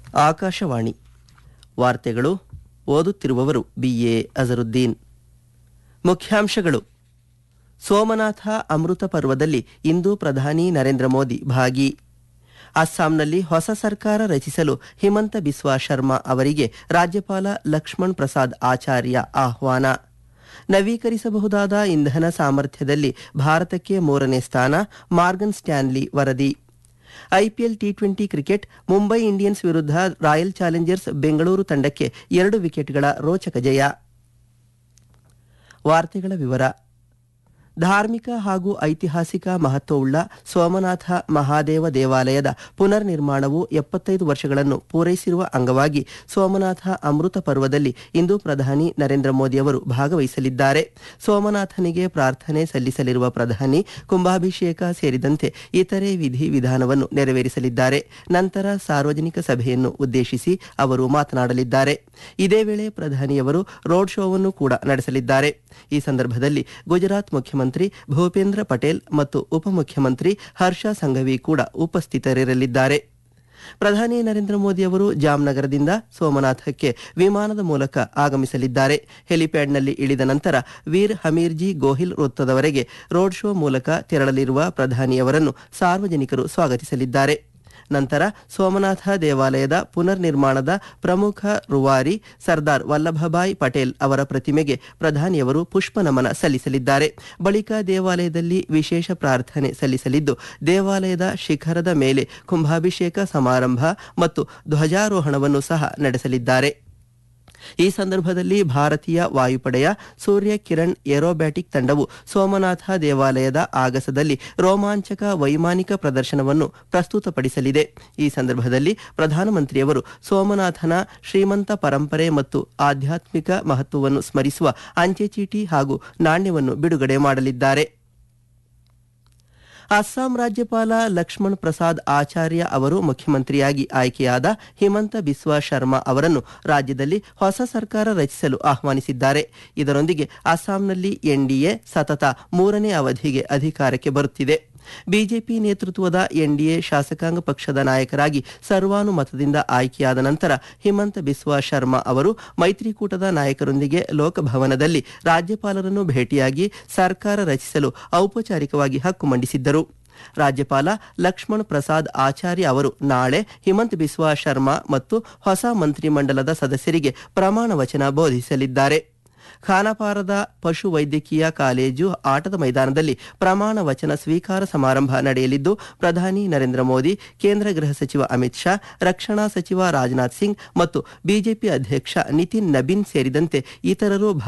ಆಕಾಶವಾಣಿ ವಾರ್ತೆಗಳು ಓದುತ್ತಿರುವವರು ಬಿಎ ಅಜರುದ್ದೀನ್ ಮುಖ್ಯಾಂಶಗಳು ಸೋಮನಾಥ ಅಮೃತ ಪರ್ವದಲ್ಲಿ ಇಂದು ಪ್ರಧಾನಿ ನರೇಂದ್ರ ಮೋದಿ ಭಾಗಿ ಅಸ್ಸಾಂನಲ್ಲಿ ಹೊಸ ಸರ್ಕಾರ ರಚಿಸಲು ಹಿಮಂತ ಬಿಸ್ವಾ ಶರ್ಮಾ ಅವರಿಗೆ ರಾಜ್ಯಪಾಲ ಲಕ್ಷ್ಮಣ್ ಪ್ರಸಾದ್ ಆಚಾರ್ಯ ಆಹ್ವಾನ ನವೀಕರಿಸಬಹುದಾದ ಇಂಧನ ಸಾಮರ್ಥ್ಯದಲ್ಲಿ ಭಾರತಕ್ಕೆ ಮೂರನೇ ಸ್ಥಾನ ಮಾರ್ಗನ್ ಸ್ಟ್ಯಾನ್ಲಿ ವರದಿ IPL T twenty cricket Mumbai Indians ವಿರುದ್ಧ ರಾಯಲ್ ಚಾಲೆಂಜರ್ಸ್ ಬೆಂಗಳೂರು ತಂಡಕ್ಕೆ ಎರಡು ವಿಕೆಟ್ಗಳ ರೋಚಕ ಜಯ ವಾರ್ತೆಗಳ ವಿವರ ಧಾರ್ಮಿಕ ಹಾಗೂ ಐತಿಹಾಸಿಕ ಮಹತ್ವವುಳ್ಳ ಸೋಮನಾಥ ಮಹಾದೇವ ದೇವಾಲಯದ ಪುನರ್ ನಿರ್ಮಾಣವು ಎಪ್ಪತ್ತೈದು ವರ್ಷಗಳನ್ನು ಪೂರೈಸಿರುವ ಅಂಗವಾಗಿ ಸೋಮನಾಥ ಅಮೃತ ಪರ್ವದಲ್ಲಿ ಇಂದು ಪ್ರಧಾನಿ ನರೇಂದ್ರ ಮೋದಿ ಅವರು ಭಾಗವಹಿಸಲಿದ್ದಾರೆ ಸೋಮನಾಥನಿಗೆ ಪ್ರಾರ್ಥನೆ ಸಲ್ಲಿಸಲಿರುವ ಪ್ರಧಾನಿ ಕುಂಭಾಭಿಷೇಕ ಸೇರಿದಂತೆ ಇತರೆ ವಿಧಿ ವಿಧಾನವನ್ನು ನೆರವೇರಿಸಲಿದ್ದಾರೆ ನಂತರ ಸಾರ್ವಜನಿಕ ಸಭೆಯನ್ನು ಉದ್ದೇಶಿಸಿ ಅವರು ಮಾತನಾಡಲಿದ್ದಾರೆ ಇದೇ ವೇಳೆ ಪ್ರಧಾನಿಯವರು ರೋಡ್ ಶೋವನ್ನು ಕೂಡ ನಡೆಸಲಿದ್ದಾರೆ ಈ ಸಂದರ್ಭದಲ್ಲಿ ಗುಜರಾತ್ ಮುಖ್ಯಮಂತ್ರಿ ಭೂಪೇಂದ್ರ ಪಟೇಲ್ ಮತ್ತು ಉಪಮುಖ್ಯಮಂತ್ರಿ ಹರ್ಷ ಸಂಘವಿ ಕೂಡ ಉಪಸ್ಥಿತರಿರಲಿದ್ದಾರೆ ಪ್ರಧಾನಿ ನರೇಂದ್ರ ಮೋದಿ ಅವರು ಜಾಮ್ನಗರದಿಂದ ಸೋಮನಾಥಕ್ಕೆ ವಿಮಾನದ ಮೂಲಕ ಆಗಮಿಸಲಿದ್ದಾರೆ ಹೆಲಿಪ್ಯಾಡ್ನಲ್ಲಿ ಇಳಿದ ನಂತರ ವೀರ್ ಹಮೀರ್ಜಿ ಗೋಹಿಲ್ ವೃತ್ತದವರೆಗೆ ರೋಡ್ ಶೋ ಮೂಲಕ ತೆರಳಲಿರುವ ಪ್ರಧಾನಿಯವರನ್ನು ಸಾರ್ವಜನಿಕರು ಸ್ವಾಗತಿಸಲಿದ್ದಾರೆ ನಂತರ ಸೋಮನಾಥ ದೇವಾಲಯದ ಪುನರ್ ನಿರ್ಮಾಣದ ಪ್ರಮುಖ ರೂವಾರಿ ಸರ್ದಾರ್ ವಲ್ಲಭಭಾಯ್ ಪಟೇಲ್ ಅವರ ಪ್ರತಿಮೆಗೆ ಪ್ರಧಾನಿಯವರು ಪುಷ್ಪ ನಮನ ಸಲ್ಲಿಸಲಿದ್ದಾರೆ ಬಳಿಕ ದೇವಾಲಯದಲ್ಲಿ ವಿಶೇಷ ಪ್ರಾರ್ಥನೆ ಸಲ್ಲಿಸಲಿದ್ದು ದೇವಾಲಯದ ಶಿಖರದ ಮೇಲೆ ಕುಂಭಾಭಿಷೇಕ ಸಮಾರಂಭ ಮತ್ತು ಧ್ವಜಾರೋಹಣವನ್ನು ಸಹ ನಡೆಸಲಿದ್ದಾರೆ ಈ ಸಂದರ್ಭದಲ್ಲಿ ಭಾರತೀಯ ವಾಯುಪಡೆಯ ಸೂರ್ಯ ಕಿರಣ್ ಏರೋಬ್ಯಾಟಿಕ್ ತಂಡವು ಸೋಮನಾಥ ದೇವಾಲಯದ ಆಗಸದಲ್ಲಿ ರೋಮಾಂಚಕ ವೈಮಾನಿಕ ಪ್ರದರ್ಶನವನ್ನು ಪ್ರಸ್ತುತಪಡಿಸಲಿದೆ ಈ ಸಂದರ್ಭದಲ್ಲಿ ಪ್ರಧಾನಮಂತ್ರಿಯವರು ಸೋಮನಾಥನ ಶ್ರೀಮಂತ ಪರಂಪರೆ ಮತ್ತು ಆಧ್ಯಾತ್ಮಿಕ ಮಹತ್ವವನ್ನು ಸ್ಮರಿಸುವ ಅಂಚೆ ಚೀಟಿ ಹಾಗೂ ನಾಣ್ಯವನ್ನು ಬಿಡುಗಡೆ ಮಾಡಲಿದ್ದಾರೆ ಅಸ್ಸಾಂ ರಾಜ್ಯಪಾಲ ಲಕ್ಷ್ಮಣ್ ಪ್ರಸಾದ್ ಆಚಾರ್ಯ ಅವರು ಮುಖ್ಯಮಂತ್ರಿಯಾಗಿ ಆಯ್ಕೆಯಾದ ಹಿಮಂತ ಬಿಸ್ವಾ ಶರ್ಮಾ ಅವರನ್ನು ರಾಜ್ಯದಲ್ಲಿ ಹೊಸ ಸರ್ಕಾರ ರಚಿಸಲು ಆಹ್ವಾನಿಸಿದ್ದಾರೆ ಇದರೊಂದಿಗೆ ಅಸ್ಸಾಂನಲ್ಲಿ ಎನ್ಡಿಎ ಸತತ ಮೂರನೇ ಅವಧಿಗೆ ಅಧಿಕಾರಕ್ಕೆ ಬರುತ್ತಿದೆ ಬಿಜೆಪಿ ನೇತೃತ್ವದ ಎನ್ಡಿಎ ಶಾಸಕಾಂಗ ಪಕ್ಷದ ನಾಯಕರಾಗಿ ಸರ್ವಾನುಮತದಿಂದ ಆಯ್ಕೆಯಾದ ನಂತರ ಹಿಮಂತ ಬಿಸ್ವಾ ಶರ್ಮಾ ಅವರು ಮೈತ್ರಿಕೂಟದ ನಾಯಕರೊಂದಿಗೆ ಲೋಕಭವನದಲ್ಲಿ ರಾಜ್ಯಪಾಲರನ್ನು ಭೇಟಿಯಾಗಿ ಸರ್ಕಾರ ರಚಿಸಲು ಔಪಚಾರಿಕವಾಗಿ ಹಕ್ಕು ಮಂಡಿಸಿದ್ದರು ರಾಜ್ಯಪಾಲ ಲಕ್ಷ್ಮಣ್ ಪ್ರಸಾದ್ ಆಚಾರ್ಯ ಅವರು ನಾಳೆ ಹಿಮಂತ್ ಬಿಸ್ವಾ ಶರ್ಮಾ ಮತ್ತು ಹೊಸ ಮಂತ್ರಿಮಂಡಲದ ಸದಸ್ಯರಿಗೆ ಪ್ರಮಾಣ ವಚನ ಬೋಧಿಸಲಿದ್ದಾರೆ ಖಾನಾಪಾರದ ಪಶು ವೈದ್ಯಕೀಯ ಕಾಲೇಜು ಆಟದ ಮೈದಾನದಲ್ಲಿ ಪ್ರಮಾಣ ವಚನ ಸ್ವೀಕಾರ ಸಮಾರಂಭ ನಡೆಯಲಿದ್ದು ಪ್ರಧಾನಿ ನರೇಂದ್ರ ಮೋದಿ ಕೇಂದ್ರ ಗೃಹ ಸಚಿವ ಅಮಿತ್ ಶಾ ರಕ್ಷಣಾ ಸಚಿವ ರಾಜನಾಥ್ ಸಿಂಗ್ ಮತ್ತು ಬಿಜೆಪಿ ಅಧ್ಯಕ್ಷ ನಿತಿನ್ ನಬೀನ್ ಸೇರಿದಂತೆ ಇತರರು